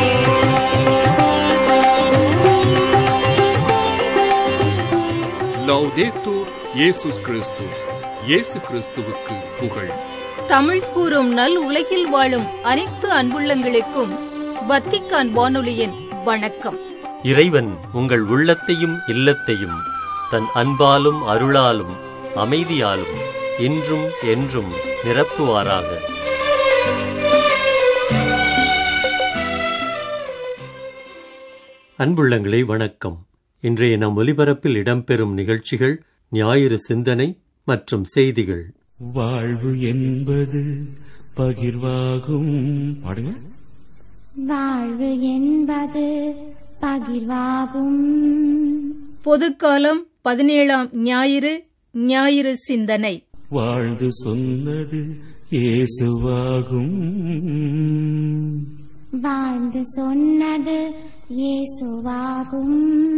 லௌதேத்தூர் இயேசுஸ் கிறிஸ்துஸ் இயேசு கிறிஸ்துவுக்கு புகழ் தமிழ் கூறும் நல் உலகில் வாழும் அனைத்து அன்புள்ளங்களுக்கும் வத்திக்கான் வானொலியின் வணக்கம் இறைவன் உங்கள் உள்ளத்தையும் இல்லத்தையும் தன் அன்பாலும் அருளாலும் அமைதியாலும் இன்றும் என்றும் நிரப்புவாராக அன்புள்ளங்களே வணக்கம் இன்றைய நம் ஒலிபரப்பில் இடம்பெறும் நிகழ்ச்சிகள் ஞாயிறு சிந்தனை மற்றும் செய்திகள் வாழ்வு என்பது பகிர்வாகும் பாடுங்க வாழ்வு என்பது பகிர்வாகும் பொதுக்காலம் பதினேழாம் ஞாயிறு ஞாயிறு சிந்தனை வாழ்ந்து சொன்னது இயேசுவாகும் வாழ்ந்து சொன்னது இயேசுவாகும்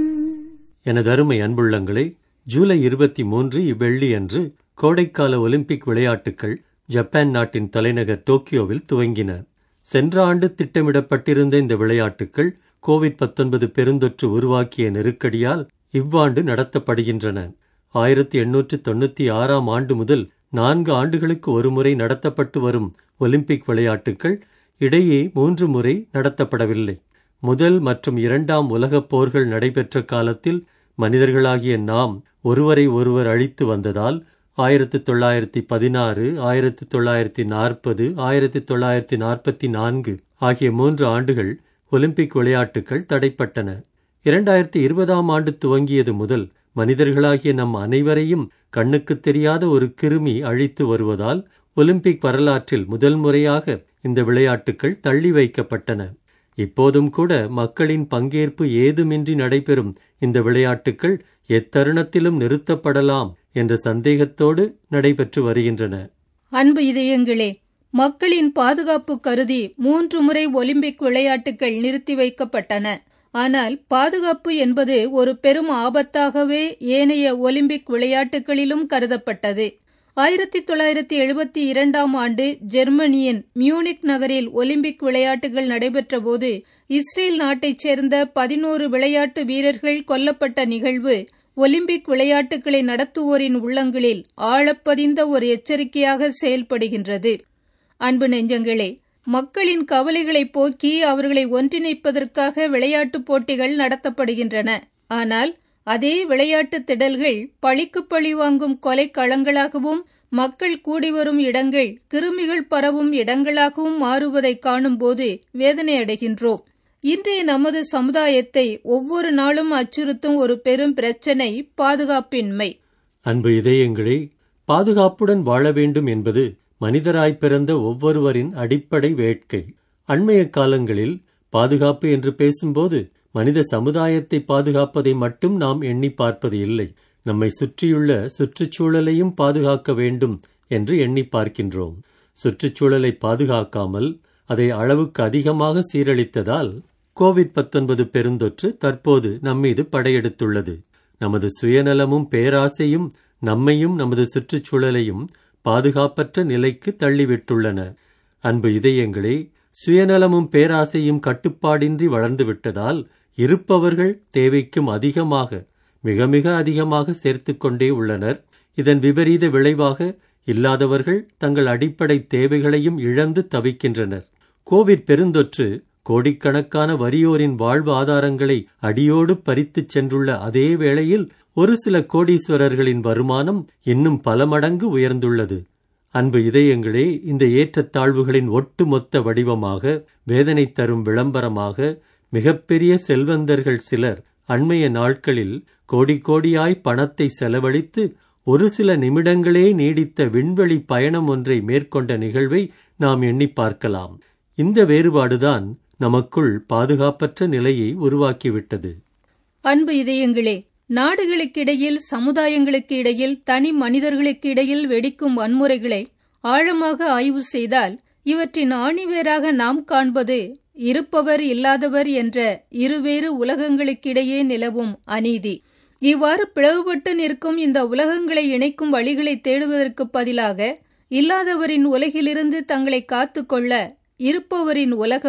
எனது அருமை அன்புள்ளங்களே ஜூலை இருபத்தி மூன்று இவ்வெள்ளி அன்று கோடைக்கால ஒலிம்பிக் விளையாட்டுகள் ஜப்பான் நாட்டின் தலைநகர் டோக்கியோவில் துவங்கின சென்ற ஆண்டு திட்டமிடப்பட்டிருந்த இந்த விளையாட்டுகள் கோவிட் 19 பெருந்தொற்று உருவாக்கிய நெருக்கடியால் இவ்வாண்டு நடத்தப்படுகின்றன ஆயிரத்தி எண்ணூற்று தொண்ணூத்தி ஆறாம் ஆண்டு முதல் நான்கு ஆண்டுகளுக்கு ஒருமுறை நடத்தப்பட்டு வரும் ஒலிம்பிக் விளையாட்டுகள் இடையே மூன்று முறை நடத்தப்படவில்லை முதல் மற்றும் இரண்டாம் உலகப் போர்கள் நடைபெற்ற காலத்தில் மனிதர்களாகிய நாம் ஒருவரை ஒருவர் அழித்து வந்ததால் ஆயிரத்தி தொள்ளாயிரத்தி பதினாறு ஆயிரத்தி தொள்ளாயிரத்தி நாற்பது ஆயிரத்தி தொள்ளாயிரத்தி நாற்பத்தி நான்கு ஆகிய மூன்று ஆண்டுகள் ஒலிம்பிக் விளையாட்டுகள் தடைப்பட்டன இரண்டாயிரத்தி இருபதாம் ஆண்டு துவங்கியது முதல் மனிதர்களாகிய நம் அனைவரையும் கண்ணுக்குத் தெரியாத ஒரு கிருமி அழித்து வருவதால் ஒலிம்பிக் வரலாற்றில் முதல் முறையாக இந்த விளையாட்டுகள் தள்ளி வைக்கப்பட்டன இப்போதும் கூட மக்களின் பங்கேற்பு ஏதுமின்றி நடைபெறும் இந்த விளையாட்டுகள் எத்தருணத்திலும் நிறுத்தப்படலாம் என்ற சந்தேகத்தோடு நடைபெற்று வருகின்றன அன்பு இதயங்களே மக்களின் பாதுகாப்பு கருதி மூன்று முறை ஒலிம்பிக் விளையாட்டுகள் நிறுத்தி வைக்கப்பட்டன ஆனால் பாதுகாப்பு என்பது ஒரு பெரும் ஆபத்தாகவே ஏனைய ஒலிம்பிக் விளையாட்டுகளிலும் கருதப்பட்டது ஆயிரத்தி தொள்ளாயிரத்தி எழுபத்தி இரண்டாம் ஆண்டு ஜெர்மனியின் மியூனிக் நகரில் ஒலிம்பிக் விளையாட்டுகள் நடைபெற்றபோது இஸ்ரேல் நாட்டைச் சேர்ந்த பதினோரு விளையாட்டு வீரர்கள் கொல்லப்பட்ட நிகழ்வு ஒலிம்பிக் விளையாட்டுகளை நடத்துவோரின் உள்ளங்களில் ஆழப்பதிந்த ஒரு எச்சரிக்கையாக செயல்படுகின்றது அன்பு நெஞ்சங்களே மக்களின் கவலைகளை போக்கி அவர்களை ஒன்றிணைப்பதற்காக விளையாட்டுப் போட்டிகள் நடத்தப்படுகின்றன ஆனால் அதே விளையாட்டு திடல்கள் பழிக்கு பழி வாங்கும் கொலை களங்களாகவும் மக்கள் கூடி வரும் இடங்கள் கிருமிகள் பரவும் இடங்களாகவும் மாறுவதை காணும்போது வேதனை அடைகின்றோம் இன்றைய நமது சமுதாயத்தை ஒவ்வொரு நாளும் அச்சுறுத்தும் ஒரு பெரும் பிரச்சனை பாதுகாப்பின்மை அன்பு இதயங்களே பாதுகாப்புடன் வாழ வேண்டும் என்பது மனிதராய் பிறந்த ஒவ்வொருவரின் அடிப்படை வேட்கை அண்மைய காலங்களில் பாதுகாப்பு என்று பேசும்போது மனித சமுதாயத்தை பாதுகாப்பதை மட்டும் நாம் எண்ணி பார்ப்பது இல்லை நம்மை சுற்றியுள்ள சுற்றுச்சூழலையும் பாதுகாக்க வேண்டும் என்று எண்ணி பார்க்கின்றோம் சுற்றுச்சூழலை பாதுகாக்காமல் அதை அளவுக்கு அதிகமாக சீரழித்ததால் கோவிட் 19 பெருந்தொற்று தற்போது நம்மீது படையெடுத்துள்ளது நமது சுயநலமும் பேராசையும் நம்மையும் நமது சுற்றுச்சூழலையும் பாதுகாப்பற்ற நிலைக்கு தள்ளிவிட்டுள்ளன அன்பு இதயங்களே சுயநலமும் பேராசையும் கட்டுப்பாடின்றி வளர்ந்துவிட்டதால் இருப்பவர்கள் தேவைக்கும் அதிகமாக மிக மிக அதிகமாக சேர்த்துக் கொண்டே உள்ளனர் இதன் விபரீத விளைவாக இல்லாதவர்கள் தங்கள் அடிப்படை தேவைகளையும் இழந்து தவிக்கின்றனர் கோவிட் பெருந்தொற்று கோடிக்கணக்கான வறியோரின் வாழ்வு ஆதாரங்களை அடியோடு பறித்துச் சென்றுள்ள அதே வேளையில் ஒரு சில கோடீஸ்வரர்களின் வருமானம் இன்னும் பல மடங்கு உயர்ந்துள்ளது அன்பு இதயங்களே இந்த ஏற்றத்தாழ்வுகளின் ஒட்டுமொத்த வடிவமாக வேதனை தரும் விளம்பரமாக மிகப்பெரிய செல்வந்தர்கள் சிலர் அண்மைய நாட்களில் கோடி கோடியாய் பணத்தை செலவழித்து ஒரு சில நிமிடங்களே நீடித்த விண்வெளி பயணம் ஒன்றை மேற்கொண்ட நிகழ்வை நாம் எண்ணி பார்க்கலாம் இந்த வேறுபாடுதான் நமக்குள் பாதுகாப்பற்ற நிலையை உருவாக்கிவிட்டது அன்பு இதயங்களே நாடுகளுக்கிடையில் சமுதாயங்களுக்கு இடையில் தனி மனிதர்களுக்கு இடையில் வெடிக்கும் வன்முறைகளை ஆழமாக ஆய்வு செய்தால் இவற்றின் ஆணிவேராக நாம் காண்பது இருப்பவர் இல்லாதவர் என்ற இருவேறு உலகங்களுக்கிடையே நிலவும் அநீதி இவ்வாறு பிளவுபட்டு நிற்கும் இந்த உலகங்களை இணைக்கும் வழிகளை தேடுவதற்கு பதிலாக இல்லாதவரின் உலகிலிருந்து தங்களை காத்துக்கொள்ள இருப்பவரின் உலகம்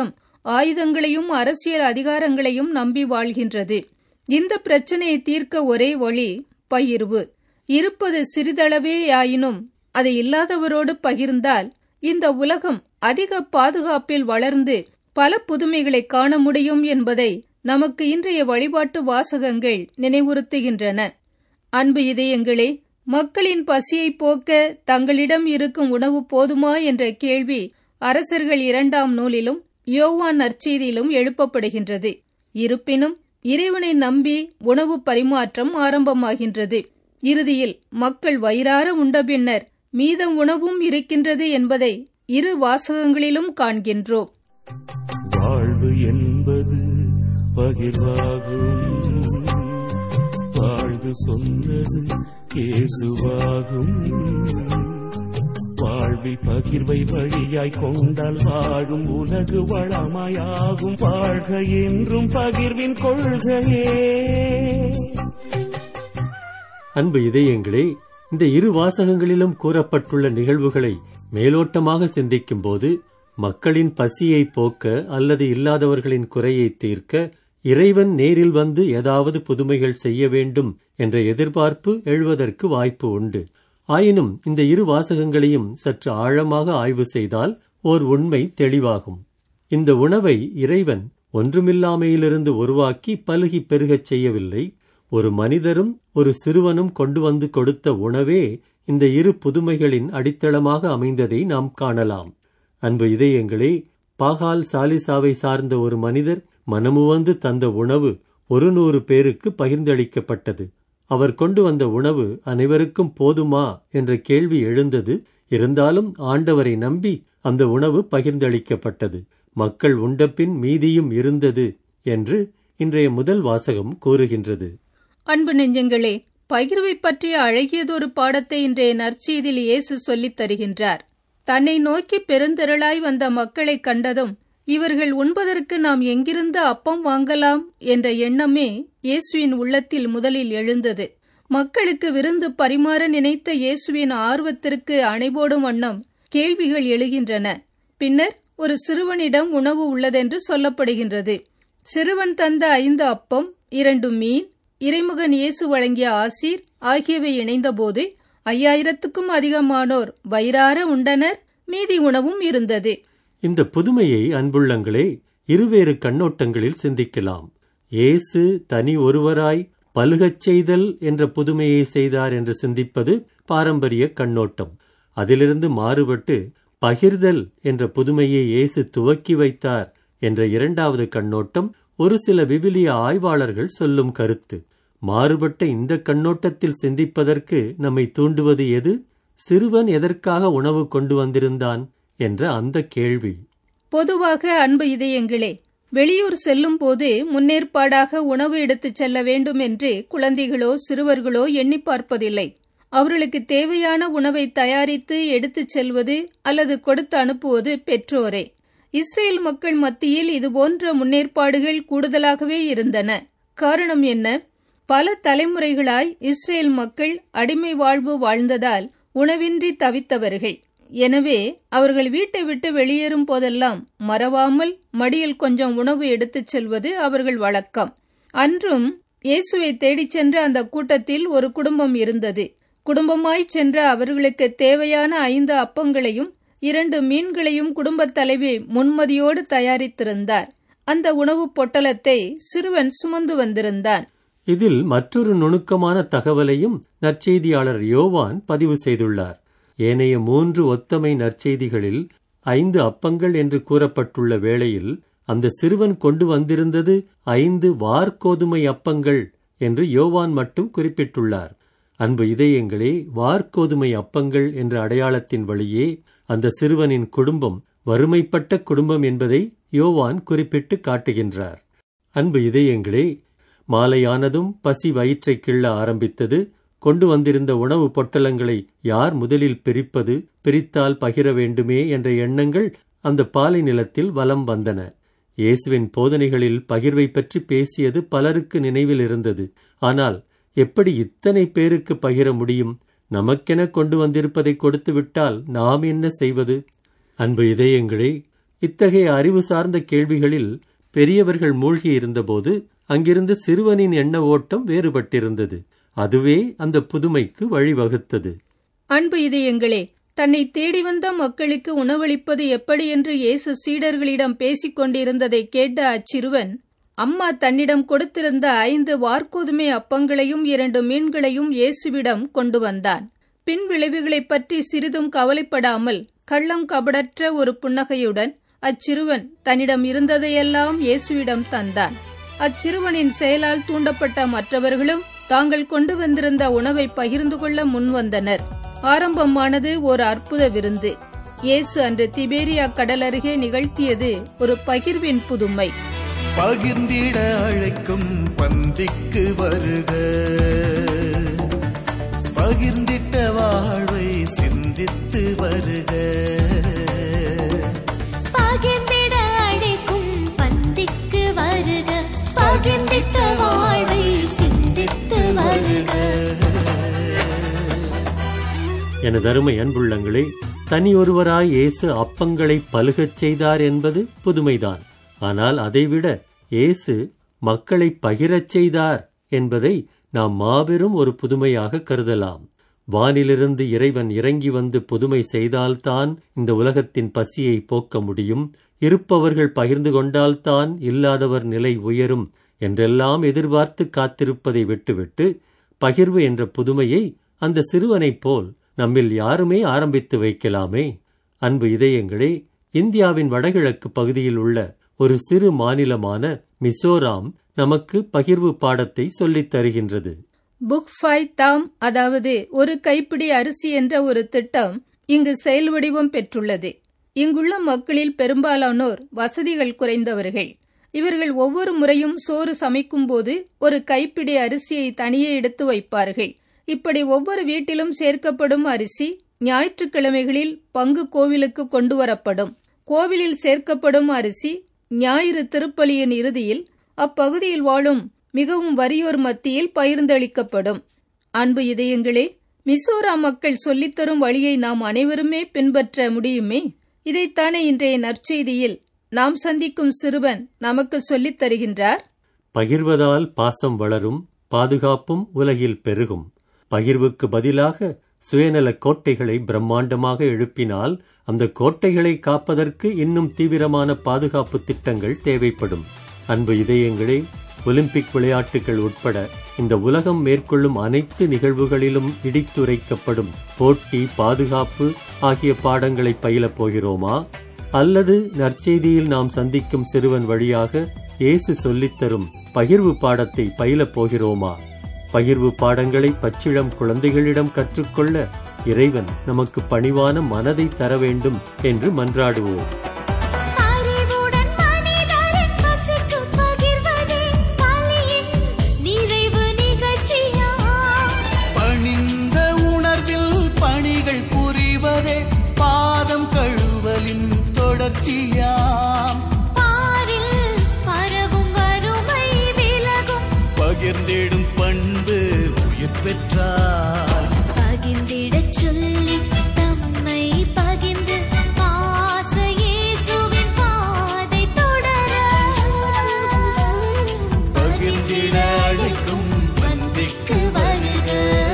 ஆயுதங்களையும் அரசியல் அதிகாரங்களையும் நம்பி வாழ்கின்றது இந்த பிரச்சனையை தீர்க்க ஒரே வழி பகிர்வு இருப்பது சிறிதளவேயாயினும் அதை இல்லாதவரோடு பகிர்ந்தால் இந்த உலகம் அதிக பாதுகாப்பில் வளர்ந்து பல புதுமைகளை காண முடியும் என்பதை நமக்கு இன்றைய வழிபாட்டு வாசகங்கள் நினைவுறுத்துகின்றன அன்பு இதயங்களே மக்களின் பசியை போக்க தங்களிடம் இருக்கும் உணவு போதுமா என்ற கேள்வி அரசர்கள் இரண்டாம் நூலிலும் யோவான் நற்செய்தியிலும் எழுப்பப்படுகின்றது இருப்பினும் இறைவனை நம்பி உணவு பரிமாற்றம் ஆரம்பமாகின்றது இறுதியில் மக்கள் வயிறார உண்ட பின்னர் மீதம் உணவும் இருக்கின்றது என்பதை இரு வாசகங்களிலும் காண்கின்றோம் வாழ்வு என்பது பகிர்வாகும் வாழ்வு சொன்னது இயேசுவாகும் வாழ்வில் பகிர்வை வழியாய் கொண்டால் வாழும் உலகு வளமாயாகும் வாழ்க என்றும் பகிர்வின் கொள்கையே அன்பு இதயங்களே இந்த இரு வாசகங்களிலும் கூறப்பட்டுள்ள நிகழ்வுகளை மேலோட்டமாக சிந்திக்கும்போது மக்களின் பசியை போக்க அல்லது இல்லாதவர்களின் குறையை தீர்க்க இறைவன் நேரில் வந்து ஏதாவது புதுமைகள் செய்ய வேண்டும் என்ற எதிர்பார்ப்பு எழுவதற்கு வாய்ப்பு உண்டு ஆயினும் இந்த இரு வாசகங்களையும் சற்று ஆழமாக ஆய்வு செய்தால் ஓர் உண்மை தெளிவாகும் இந்த உணவை இறைவன் ஒன்றுமில்லாமையிலிருந்து உருவாக்கி பலுகி பெருகச் செய்யவில்லை ஒரு மனிதரும் ஒரு சிறுவனும் கொண்டு வந்து கொடுத்த உணவே இந்த இரு புதுமைகளின் அடித்தளமாக அமைந்ததை நாம் காணலாம் அன்பு இதயங்களே பாகால் சாலிசாவை சார்ந்த ஒரு மனிதர் மனமுவந்து தந்த உணவு ஒரு நூறு பேருக்கு பகிர்ந்தளிக்கப்பட்டது அவர் கொண்டு வந்த உணவு அனைவருக்கும் போதுமா என்ற கேள்வி எழுந்தது இருந்தாலும் ஆண்டவரை நம்பி அந்த உணவு பகிர்ந்தளிக்கப்பட்டது மக்கள் உண்டபின் மீதியும் இருந்தது என்று இன்றைய முதல் வாசகம் கூறுகின்றது அன்பு நெஞ்சங்களே பகிர்வை பற்றிய அழகியதொரு பாடத்தை இன்றைய நற்செய்தியில் இயேசு சொல்லித் தருகின்றார் தன்னை நோக்கி பெருந்திரளாய் வந்த மக்களைக் கண்டதும் இவர்கள் உண்பதற்கு நாம் எங்கிருந்து அப்பம் வாங்கலாம் என்ற எண்ணமே இயேசுவின் உள்ளத்தில் முதலில் எழுந்தது மக்களுக்கு விருந்து பரிமாற நினைத்த இயேசுவின் ஆர்வத்திற்கு அணைபோடும் வண்ணம் கேள்விகள் எழுகின்றன பின்னர் ஒரு சிறுவனிடம் உணவு உள்ளதென்று சொல்லப்படுகின்றது சிறுவன் தந்த ஐந்து அப்பம் இரண்டு மீன் இறைமுகன் இயேசு வழங்கிய ஆசீர் ஆகியவை இணைந்தபோது ஐயாயிரத்துக்கும் அதிகமானோர் வயிறார உண்டனர் மீதி உணவும் இருந்தது இந்த புதுமையை அன்புள்ளங்களே இருவேறு கண்ணோட்டங்களில் சிந்திக்கலாம் இயேசு தனி ஒருவராய் பலுகச் செய்தல் என்ற புதுமையை செய்தார் என்று சிந்திப்பது பாரம்பரிய கண்ணோட்டம் அதிலிருந்து மாறுபட்டு பகிர்தல் என்ற புதுமையை இயேசு துவக்கி வைத்தார் என்ற இரண்டாவது கண்ணோட்டம் ஒரு சில விவிலிய ஆய்வாளர்கள் சொல்லும் கருத்து மாறுபட்ட இந்த கண்ணோட்டத்தில் சிந்திப்பதற்கு நம்மை தூண்டுவது எது சிறுவன் எதற்காக உணவு கொண்டு வந்திருந்தான் என்ற அந்த கேள்வி பொதுவாக அன்பு இதயங்களே வெளியூர் செல்லும் போது முன்னேற்பாடாக உணவு எடுத்துச் செல்ல வேண்டும் என்று குழந்தைகளோ சிறுவர்களோ எண்ணி பார்ப்பதில்லை அவர்களுக்கு தேவையான உணவை தயாரித்து எடுத்துச் செல்வது அல்லது கொடுத்து அனுப்புவது பெற்றோரே இஸ்ரேல் மக்கள் மத்தியில் இதுபோன்ற முன்னேற்பாடுகள் கூடுதலாகவே இருந்தன காரணம் என்ன பல தலைமுறைகளாய் இஸ்ரேல் மக்கள் அடிமை வாழ்வு வாழ்ந்ததால் உணவின்றி தவித்தவர்கள் எனவே அவர்கள் வீட்டை விட்டு வெளியேறும் போதெல்லாம் மறவாமல் மடியில் கொஞ்சம் உணவு எடுத்துச் செல்வது அவர்கள் வழக்கம் அன்றும் இயேசுவை தேடிச் சென்ற அந்த கூட்டத்தில் ஒரு குடும்பம் இருந்தது குடும்பமாய் சென்ற அவர்களுக்கு தேவையான ஐந்து அப்பங்களையும் இரண்டு மீன்களையும் குடும்பத் தலைவி முன்மதியோடு தயாரித்திருந்தார் அந்த உணவுப் பொட்டலத்தை சிறுவன் சுமந்து வந்திருந்தான் இதில் மற்றொரு நுணுக்கமான தகவலையும் நற்செய்தியாளர் யோவான் பதிவு செய்துள்ளார் ஏனைய மூன்று ஒத்தமை நற்செய்திகளில் ஐந்து அப்பங்கள் என்று கூறப்பட்டுள்ள வேளையில் அந்த சிறுவன் கொண்டு வந்திருந்தது ஐந்து வார்கோதுமை அப்பங்கள் என்று யோவான் மட்டும் குறிப்பிட்டுள்ளார் அன்பு இதயங்களே வார்கோதுமை அப்பங்கள் என்ற அடையாளத்தின் வழியே அந்த சிறுவனின் குடும்பம் வறுமைப்பட்ட குடும்பம் என்பதை யோவான் குறிப்பிட்டு காட்டுகின்றார் அன்பு இதயங்களே மாலையானதும் பசி வயிற்றை கிள்ள ஆரம்பித்தது கொண்டு வந்திருந்த உணவு பொட்டலங்களை யார் முதலில் பிரிப்பது பிரித்தால் பகிர வேண்டுமே என்ற எண்ணங்கள் அந்த பாலை நிலத்தில் வலம் வந்தன இயேசுவின் போதனைகளில் பகிர்வை பற்றி பேசியது பலருக்கு நினைவில் இருந்தது ஆனால் எப்படி இத்தனை பேருக்கு பகிர முடியும் நமக்கென கொண்டு வந்திருப்பதை கொடுத்து விட்டால் நாம் என்ன செய்வது அன்பு இதயங்களே இத்தகைய அறிவு சார்ந்த கேள்விகளில் பெரியவர்கள் மூழ்கி இருந்தபோது அங்கிருந்து சிறுவனின் எண்ண ஓட்டம் வேறுபட்டிருந்தது அதுவே அந்த புதுமைக்கு வழிவகுத்தது அன்பு இதயங்களே தன்னை தேடி வந்த மக்களுக்கு உணவளிப்பது எப்படி என்று இயேசு சீடர்களிடம் பேசிக் கொண்டிருந்ததை கேட்ட அச்சிறுவன் அம்மா தன்னிடம் கொடுத்திருந்த ஐந்து வார்கோதுமை அப்பங்களையும் இரண்டு மீன்களையும் இயேசுவிடம் கொண்டு வந்தான் பின் விளைவுகளைப் பற்றி சிறிதும் கவலைப்படாமல் கள்ளம் கபடற்ற ஒரு புன்னகையுடன் அச்சிறுவன் தன்னிடம் இருந்ததையெல்லாம் இயேசுவிடம் தந்தான் அச்சிறுவனின் செயலால் தூண்டப்பட்ட மற்றவர்களும் தாங்கள் கொண்டு வந்திருந்த உணவை பகிர்ந்து கொள்ள முன்வந்தனர் ஆரம்பமானது ஒரு அற்புத விருந்து இயேசு அன்று திபேரியா கடல் அருகே நிகழ்த்தியது ஒரு பகிர்வின் புதுமை பகிர்ந்திட அழைக்கும் பந்திக்கு வருக பகிர்ந்திட்ட வாழ்வை சிந்தித்து வருக பகிர்ந்திட அழைக்கும் பந்திக்கு வருக பகிர்ந்திட்ட வாழ்வை சிந்தித்து வருக எனது அருமை அன்புள்ளங்களே தனியொருவராய் இயேசு அப்பங்களை பலுகச் செய்தார் என்பது புதுமைதான் ஆனால் அதைவிட இயேசு மக்களை பகிரச் செய்தார் என்பதை நாம் மாபெரும் ஒரு புதுமையாக கருதலாம் வானிலிருந்து இறைவன் இறங்கி வந்து புதுமை செய்தால்தான் இந்த உலகத்தின் பசியை போக்க முடியும் இருப்பவர்கள் பகிர்ந்து கொண்டால்தான் இல்லாதவர் நிலை உயரும் என்றெல்லாம் எதிர்பார்த்து காத்திருப்பதை விட்டுவிட்டு பகிர்வு என்ற புதுமையை அந்த சிறுவனைப் போல் நம்மில் யாருமே ஆரம்பித்து வைக்கலாமே அன்பு இதயங்களே இந்தியாவின் வடகிழக்கு பகுதியில் உள்ள ஒரு சிறு மாநிலமான மிசோராம் நமக்கு பகிர்வு பாடத்தை சொல்லித் தருகின்றது புக் ஃபை தாம் அதாவது ஒரு கைப்பிடி அரிசி என்ற ஒரு திட்டம் இங்கு செயல் வடிவம் பெற்றுள்ளது இங்குள்ள மக்களில் பெரும்பாலானோர் வசதிகள் குறைந்தவர்கள் இவர்கள் ஒவ்வொரு முறையும் சோறு சமைக்கும்போது ஒரு கைப்பிடி அரிசியை தனியே எடுத்து வைப்பார்கள் இப்படி ஒவ்வொரு வீட்டிலும் சேர்க்கப்படும் அரிசி ஞாயிற்றுக்கிழமைகளில் பங்கு கோவிலுக்கு கொண்டு வரப்படும் கோவிலில் சேர்க்கப்படும் அரிசி ஞாயிறு திருப்பலியின் இறுதியில் அப்பகுதியில் வாழும் மிகவும் வறியோர் மத்தியில் பகிர்ந்தளிக்கப்படும் அன்பு இதயங்களே மிசோராம் மக்கள் சொல்லித்தரும் வழியை நாம் அனைவருமே பின்பற்ற முடியுமே இதைத்தானே இன்றைய நற்செய்தியில் நாம் சந்திக்கும் சிறுவன் நமக்கு சொல்லித் தருகின்றார் பகிர்வதால் பாசம் வளரும் பாதுகாப்பும் உலகில் பெருகும் பகிர்வுக்கு பதிலாக சுயநல கோட்டைகளை பிரம்மாண்டமாக எழுப்பினால் அந்த கோட்டைகளை காப்பதற்கு இன்னும் தீவிரமான பாதுகாப்பு திட்டங்கள் தேவைப்படும் அன்பு இதயங்களே ஒலிம்பிக் விளையாட்டுகள் உட்பட இந்த உலகம் மேற்கொள்ளும் அனைத்து நிகழ்வுகளிலும் இடித்துரைக்கப்படும் போட்டி பாதுகாப்பு ஆகிய பாடங்களை பயிலப் போகிறோமா அல்லது நற்செய்தியில் நாம் சந்திக்கும் சிறுவன் வழியாக இயேசு சொல்லித்தரும் பகிர்வு பாடத்தை பயிலப் போகிறோமா பகிர்வு பாடங்களை பச்சிளம் குழந்தைகளிடம் கற்றுக்கொள்ள இறைவன் நமக்கு பணிவான மனதை தர வேண்டும் என்று மன்றாடுவோம் அறிவுடன் மனிதரின் பசிக்கு பகிர்வதே பலியின் நிறைவு நிகழ்ச்சியாம் பணிந்த உணர்வில் பணிகள் புரிவதே பாதம் கழுவலின் தொடர்ச்சியாம் பாரில் பரவும் வறுமை விலகும் பகிர்ந்திடும் பண்பு உயிர் பெற்றால் பகிர்ந்திடச் சொல்லி தம்மை பகிர்ந்து பாச இயேசுவின் பாதை தொடர பகிர்ந்திட அழைக்கும் பந்திக்கு வருக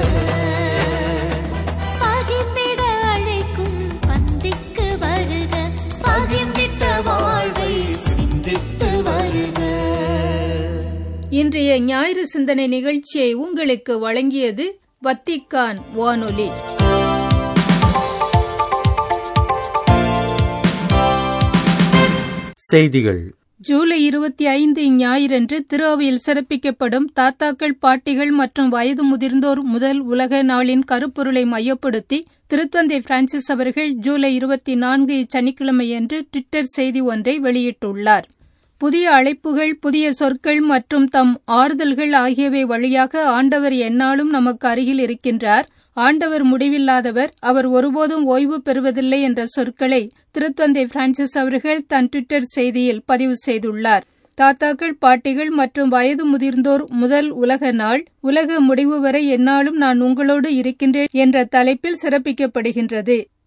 பகிர்ந்திட அழைக்கும் பந்திக்கு வருக பகிர்ந்திட்ட வாழ்வை சிந்தித்து வருக இன்றைய ஞாயிறு சிந்தனை நிகழ்ச்சியை உங்களுக்கு வழங்கியது வத்திக்கான் வானொலி செய்திகள் ஜூலை இருபத்தி ஐந்து ஞாயிறன்று திருவையில் சிறப்பிக்கப்படும் தாத்தாக்கள் பாட்டிகள் மற்றும் வயது முதிர்ந்தோர் முதல் உலக நாளின் கருப்பொருளை மையப்படுத்தி திருத்தந்தை பிரான்சிஸ் அவர்கள் ஜூலை இருபத்தி நான்கு இச்சனிக்கிழமையன்று ட்விட்டர் செய்தி ஒன்றை வெளியிட்டுள்ளார் புதிய அழைப்புகள் புதிய சொற்கள் மற்றும் தம் ஆறுதல்கள் ஆகியவை வழியாக ஆண்டவர் எந்நாளும் நமக்கு அருகில் இருக்கின்றார் ஆண்டவர் முடிவில்லாதவர் அவர் ஒருபோதும் ஓய்வு பெறுவதில்லை என்ற சொற்களை திருத்தந்தை பிரான்சிஸ் அவர்கள் தன் ட்விட்டர் செய்தியில் பதிவு செய்துள்ளார் தாத்தாக்கள் பாட்டிகள் மற்றும் வயது முதிர்ந்தோர் முதல் உலக நாள் உலக முடிவு வரை எந்நாளும் நான் உங்களோடு இருக்கின்றேன் என்ற தலைப்பில் சிறப்பிக்கப்படுகின்றது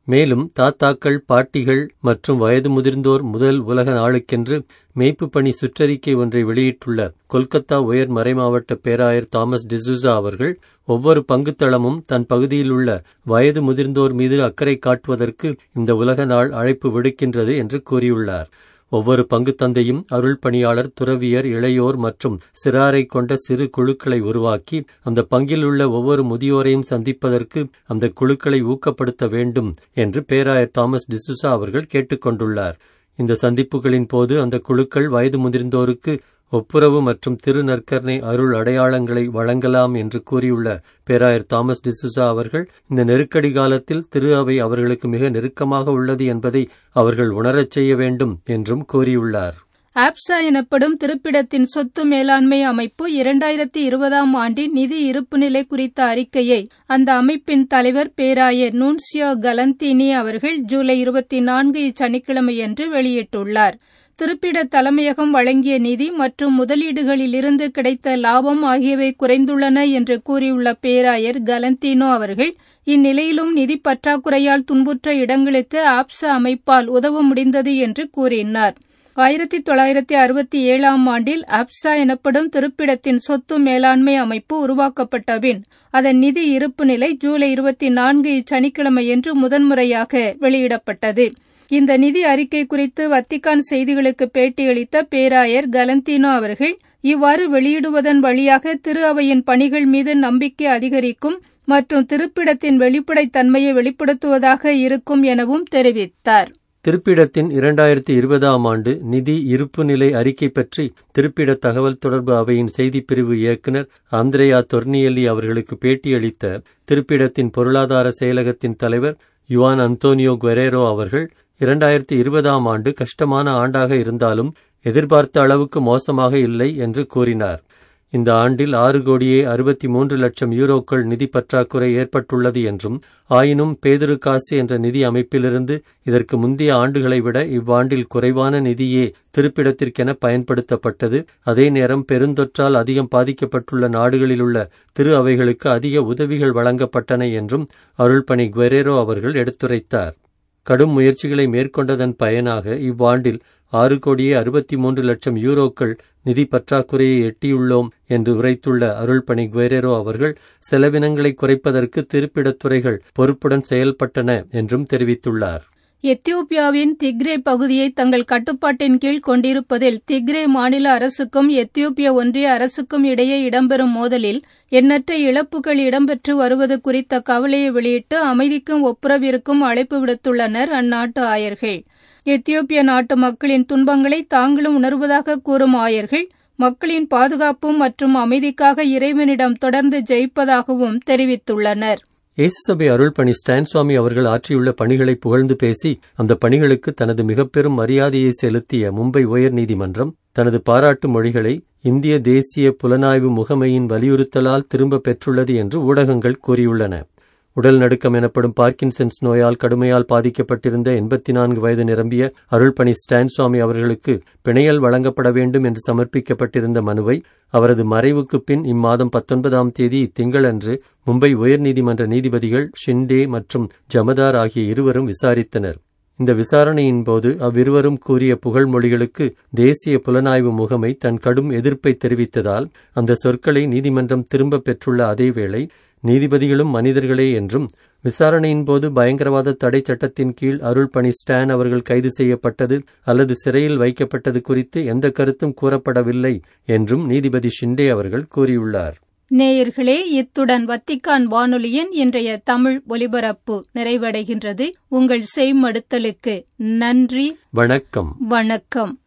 மேலும் தாத்தாக்கள் பாட்டிகள் மற்றும் வயது முதிர்ந்தோர் முதல் உலக நாளுக்கென்று மேய்ப்பு பணி சுற்றறிக்கை ஒன்றை வெளியிட்டுள்ள கொல்கத்தா உயர் மறைமாவட்ட பேராயர் தாமஸ் டிசூசா அவர்கள் ஒவ்வொரு பங்குத்தளமும் தன் பகுதியில் உள்ள வயது முதிர்ந்தோர் மீது அக்கறை காட்டுவதற்கு இந்த உலக நாள் அழைப்பு விடுக்கின்றது என்று கூறியுள்ளார் ஒவ்வொரு பங்கு தந்தையும் அருள் பணியாளர் துறவியர் இளையோர் மற்றும் சிறாரை கொண்ட சிறு குழுக்களை உருவாக்கி அந்த பங்கில் உள்ள ஒவ்வொரு முதியோரையும் சந்திப்பதற்கு அந்த குழுக்களை ஊக்கப்படுத்த வேண்டும் என்று பேராயர் தாமஸ் டிசுசா அவர்கள் கேட்டுக்கொண்டுள்ளார் இந்த சந்திப்புகளின் போது அந்த குழுக்கள் வயது முதிர்ந்தோருக்கு ஒப்புரவு மற்றும் திருநற்கரணை அருள் அடையாளங்களை வழங்கலாம் என்று கூறியுள்ள பேராயர் தாமஸ் டிசுசா அவர்கள் இந்த நெருக்கடி காலத்தில் திரு அவை அவர்களுக்கு மிக நெருக்கமாக உள்ளது என்பதை அவர்கள் உணரச் செய்ய வேண்டும் என்றும் கூறியுள்ளார் ஆப்சா எனப்படும் திருப்பிடத்தின் சொத்து மேலாண்மை அமைப்பு இரண்டாயிரத்தி இருபதாம் ஆண்டின் நிதி இருப்பு நிலை குறித்த அறிக்கையை அந்த அமைப்பின் தலைவர் பேராயர் நூன்சியோ கலந்தீனி அவர்கள் ஜூலை இருபத்தி நான்கு இச்சனிக்கிழமையன்று வெளியிட்டுள்ளார் திருப்பிட தலைமையகம் வழங்கிய நிதி மற்றும் முதலீடுகளிலிருந்து கிடைத்த லாபம் ஆகியவை குறைந்துள்ளன என்று கூறியுள்ள பேராயர் கலந்தீனோ அவர்கள் இந்நிலையிலும் நிதி பற்றாக்குறையால் துன்புற்ற இடங்களுக்கு ஆப்சா அமைப்பால் உதவ முடிந்தது என்று கூறினார் ஆயிரத்தி தொள்ளாயிரத்தி அறுபத்தி ஏழாம் ஆண்டில் அப்சா எனப்படும் திருப்பிடத்தின் சொத்து மேலாண்மை அமைப்பு உருவாக்கப்பட்ட பின் அதன் நிதி இருப்பு நிலை ஜூலை இருபத்தி நான்கு இச்சனிக்கிழமையன்று முதன்முறையாக வெளியிடப்பட்டது இந்த நிதி அறிக்கை குறித்து வத்திக்கான் செய்திகளுக்கு பேட்டியளித்த பேராயர் கலந்தீனோ அவர்கள் இவ்வாறு வெளியிடுவதன் வழியாக திரு அவையின் பணிகள் மீது நம்பிக்கை அதிகரிக்கும் மற்றும் திருப்பிடத்தின் வெளிப்படைத்தன்மையை வெளிப்படுத்துவதாக இருக்கும் எனவும் தெரிவித்தார் திருப்பிடத்தின் இரண்டாயிரத்தி இருபதாம் ஆண்டு நிதி இருப்பு நிலை அறிக்கை பற்றி திருப்பிட தகவல் தொடர்பு அவையின் செய்திப்பிரிவு இயக்குநர் அந்திரேயா தொர்னியல்லி அவர்களுக்கு பேட்டியளித்த திருப்பிடத்தின் பொருளாதார செயலகத்தின் தலைவர் யுவான் அந்தோனியோ குவரேரோ அவர்கள் இரண்டாயிரத்தி இருபதாம் ஆண்டு கஷ்டமான ஆண்டாக இருந்தாலும் எதிர்பார்த்த அளவுக்கு மோசமாக இல்லை என்று கூறினார் இந்த ஆண்டில் ஆறு கோடியே அறுபத்தி மூன்று லட்சம் யூரோக்கள் நிதி பற்றாக்குறை ஏற்பட்டுள்ளது என்றும் ஆயினும் பேதுரு காசு என்ற நிதி அமைப்பிலிருந்து இதற்கு முந்தைய ஆண்டுகளை விட இவ்வாண்டில் குறைவான நிதியே திருப்பிடத்திற்கென பயன்படுத்தப்பட்டது அதே நேரம் பெருந்தொற்றால் அதிகம் பாதிக்கப்பட்டுள்ள நாடுகளிலுள்ள திரு அவைகளுக்கு அதிக உதவிகள் வழங்கப்பட்டன என்றும் அருள்பணி குவரேரோ அவர்கள் எடுத்துரைத்தார் கடும் முயற்சிகளை மேற்கொண்டதன் பயனாக இவ்வாண்டில் ஆறு கோடியே அறுபத்தி மூன்று லட்சம் யூரோக்கள் நிதி பற்றாக்குறையை எட்டியுள்ளோம் என்று உரைத்துள்ள அருள்பணி குவேரேரோ அவர்கள் செலவினங்களை குறைப்பதற்கு திருப்பிடத்துறைகள் பொறுப்புடன் செயல்பட்டன என்றும் தெரிவித்துள்ளார் எத்தியோப்பியாவின் திக்ரே பகுதியை தங்கள் கட்டுப்பாட்டின் கீழ் கொண்டிருப்பதில் திக்ரே மாநில அரசுக்கும் எத்தியோப்பிய ஒன்றிய அரசுக்கும் இடையே இடம்பெறும் மோதலில் எண்ணற்ற இழப்புகள் இடம்பெற்று வருவது குறித்த கவலையை வெளியிட்டு அமைதிக்கும் ஒப்புரவிற்கும் அழைப்பு விடுத்துள்ளனர் அந்நாட்டு ஆயர்கள் எத்தியோப்பிய நாட்டு மக்களின் துன்பங்களை தாங்களும் உணர்வதாக கூறும் ஆயர்கள் மக்களின் பாதுகாப்பு மற்றும் அமைதிக்காக இறைவனிடம் தொடர்ந்து ஜெயிப்பதாகவும் தெரிவித்துள்ளனர் இயேசுசபை அருள் பணி ஸ்டான் சுவாமி அவர்கள் ஆற்றியுள்ள பணிகளை புகழ்ந்து பேசி அந்த பணிகளுக்கு தனது மிக பெரும் மரியாதையை செலுத்திய மும்பை உயர் நீதிமன்றம் தனது பாராட்டு மொழிகளை இந்திய தேசிய புலனாய்வு முகமையின் வலியுறுத்தலால் திரும்ப பெற்றுள்ளது என்று ஊடகங்கள் கூறியுள்ளன உடல் நடுக்கம் எனப்படும் பார்க்கின்சன்ஸ் நோயால் கடுமையால் பாதிக்கப்பட்டிருந்த எண்பத்தி நான்கு வயது நிரம்பிய அருள்பணி ஸ்டான் சுவாமி அவர்களுக்கு பிணையல் வழங்கப்பட வேண்டும் என்று சமர்ப்பிக்கப்பட்டிருந்த மனுவை அவரது மறைவுக்கு பின் இம்மாதம் பத்தொன்பதாம் தேதி இத்திங்களன்று மும்பை உயர்நீதிமன்ற நீதிபதிகள் ஷிண்டே மற்றும் ஜமதார் ஆகிய இருவரும் விசாரித்தனர் இந்த விசாரணையின் போது அவ்விருவரும் கூறிய புகழ்மொழிகளுக்கு தேசிய புலனாய்வு முகமை தன் கடும் எதிர்ப்பை தெரிவித்ததால் அந்த சொற்களை நீதிமன்றம் திரும்பப் பெற்றுள்ள அதேவேளை நீதிபதிகளும் மனிதர்களே என்றும் விசாரணையின் போது பயங்கரவாத தடை சட்டத்தின் கீழ் அருள் பணி ஸ்டான் அவர்கள் கைது செய்யப்பட்டது அல்லது சிறையில் வைக்கப்பட்டது குறித்து எந்த கருத்தும் கூறப்படவில்லை என்றும் நீதிபதி ஷிண்டே அவர்கள் கூறியுள்ளார் நேயர்களே இத்துடன் வத்திக்கான் வானொலியின் இன்றைய தமிழ் ஒலிபரப்பு நிறைவடைகின்றது உங்கள் செய்மடுத்தலுக்கு நன்றி வணக்கம் வணக்கம்